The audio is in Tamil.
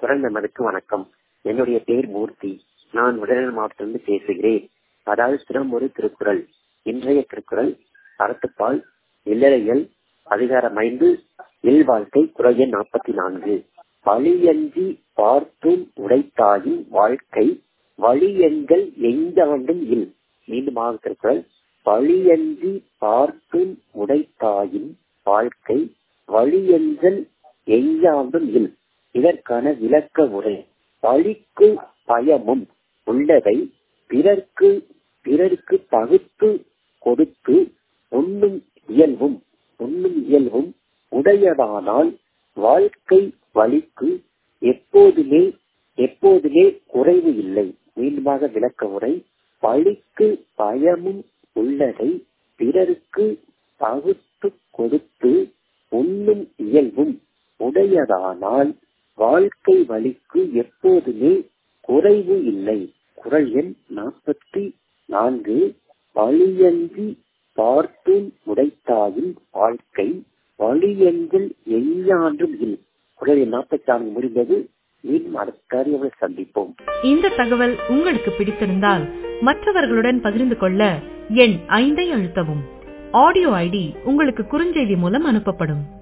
குரல் நமதுக்கு வணக்கம் என்னுடைய பேர் மூர்த்தி நான் உடல்நல மாவட்டத்திலிருந்து பேசுகிறேன் அதாவது சிறமொரு திருக்குறள் இன்றைய திருக்குறள் அறத்துப்பால் இல்லறையல் அதிகாரம் ஐந்து இல் வாழ்க்கை குரல் எண் நாற்பத்தி நான்கு பழியஞ்சி பார்த்தும் உடைத்தாயின் வாழ்க்கை வழியங்கள் எங்காண்டும் இல் மீண்டுமாக திருக்குறள் பழியஞ்சி பார்த்தும் உடைத்தாயின் வாழ்க்கை வழியஞ்சல் எங்காண்டும் இல் இதற்கான விளக்க உரை பழிக்கு பயமும் உள்ளதை பிறர்க்கு பிறருக்கு பகுத்து கொடுத்து உண்ணும் இயல்பும் உண்ணும் இயல்பும் உடையதானால் வாழ்க்கை வழிக்கு எப்போதுமே எப்போதுமே குறைவு இல்லை மீண்டுமாக விளக்க உரை பழிக்கு பயமும் உள்ளதை பிறருக்கு பகுத்து கொடுத்து உண்ணும் இயல்பும் உடையதானால் வாழ்க்கை வழிக்கு எப்போதுமே குறைவு இல்லை குரல் எண் நாற்பத்தி நான்கு வழியன்றி பார்த்தும் உடைத்தாயின் வாழ்க்கை வழியென்றில் எஞ்ஞான்றும் இல் குரல் எண் நாற்பத்தி நான்கு முடிந்தது மீண்டும் அடுத்த சந்திப்போம் இந்த தகவல் உங்களுக்கு பிடித்திருந்தால் மற்றவர்களுடன் பகிர்ந்து கொள்ள எண் ஐந்தை அழுத்தவும் ஆடியோ ஐடி உங்களுக்கு குறுஞ்செய்தி மூலம் அனுப்பப்படும்